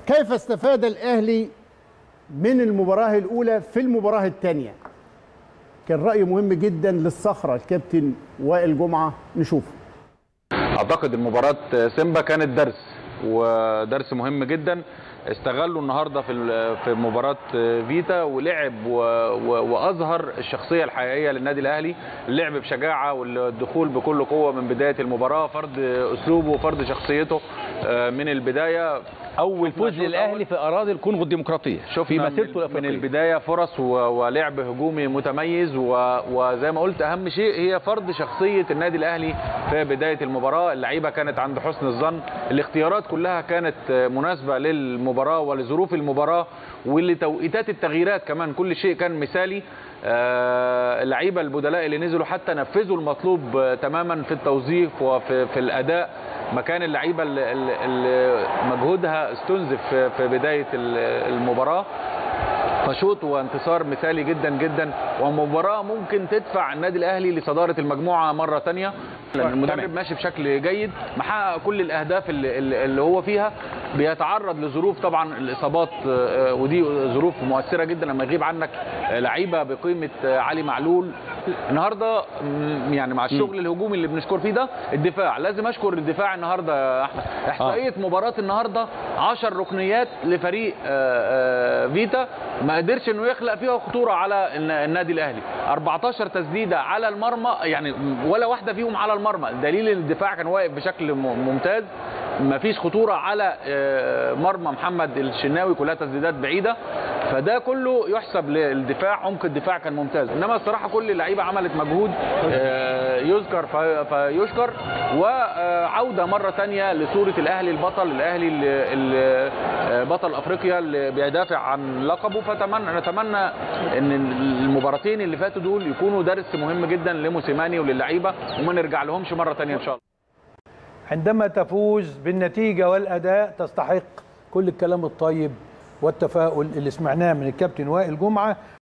كيف استفاد الاهلي من المباراه الاولى في المباراه الثانيه كان راي مهم جدا للصخره الكابتن وائل جمعه نشوفه اعتقد المباراه سيمبا كانت درس ودرس مهم جدا استغلوا النهارده في ال- في مباراه فيتا ولعب و- و- واظهر الشخصيه الحقيقيه للنادي الاهلي اللعب بشجاعه والدخول بكل قوه من بدايه المباراه فرض اسلوبه وفرض شخصيته آه، من البدايه اول فوز الشوط للاهلي في اراضي الكونغو الديمقراطيه في شفنا مسيرته من, من الافريقيه البدايه فرص و- ولعب هجومي متميز و- وزي ما قلت اهم شيء هي فرض شخصيه النادي الاهلي في بدايه المباراه اللعيبه كانت عند حسن الظن الاختيارات كلها كانت مناسبه للمباراه ولظروف المباراه ولتوقيتات التغييرات كمان كل شيء كان مثالي آه، اللعيبه البدلاء اللي نزلوا حتى نفذوا المطلوب آه، تماما في التوظيف وفي في الاداء مكان اللعيبه اللي- اللي اللي مجهودها استنزف في في بدايه ال- المباراه فشوط وانتصار مثالي جدا جدا ومباراه ممكن تدفع النادي الاهلي لصداره المجموعه مره تانية لان المدرب ماشي بشكل جيد محقق كل الاهداف اللي, اللي اللي هو فيها بيتعرض لظروف طبعا الاصابات آه، ودي ظروف مؤثره جدا لما يغيب عنك آه، لعيبه بقيمه آه، علي معلول النهارده مم، يعني مع الشغل الهجومي اللي بنشكر فيه ده الدفاع لازم اشكر الدفاع النهارده يا احمد احصائيه مباراه النهارده 10 ركنيات لفريق آه، آه، فيتا ما قدرش انه يخلق فيها خطوره على الن- النادي الاهلي 14 تسديده على المرمى يعني ولا واحده فيهم على المرمى دليل ان الدفاع كان واقف بشكل م- ممتاز ما فيش خطوره على آه، مرمى محمد الشناوي كلها تسديدات بعيده فده كله يحسب للدفاع عمق الدفاع كان ممتاز انما الصراحه كل اللعيبه عملت مجهود آه، يذكر في- فيشكر وعوده مره ثانيه لصوره الاهلي البطل الاهلي اللي- اللي آه، بطل افريقيا اللي بيدافع عن لقبه فتمنى نتمنى ان المباراتين اللي فاتوا دول يكونوا درس مهم جدا لموسيماني وللعيبه وما نرجع لهمش مره ثانيه ان شاء الله عندما تفوز بالنتيجة والأداء تستحق كل الكلام الطيب والتفاؤل اللي سمعناه من الكابتن وائل جمعة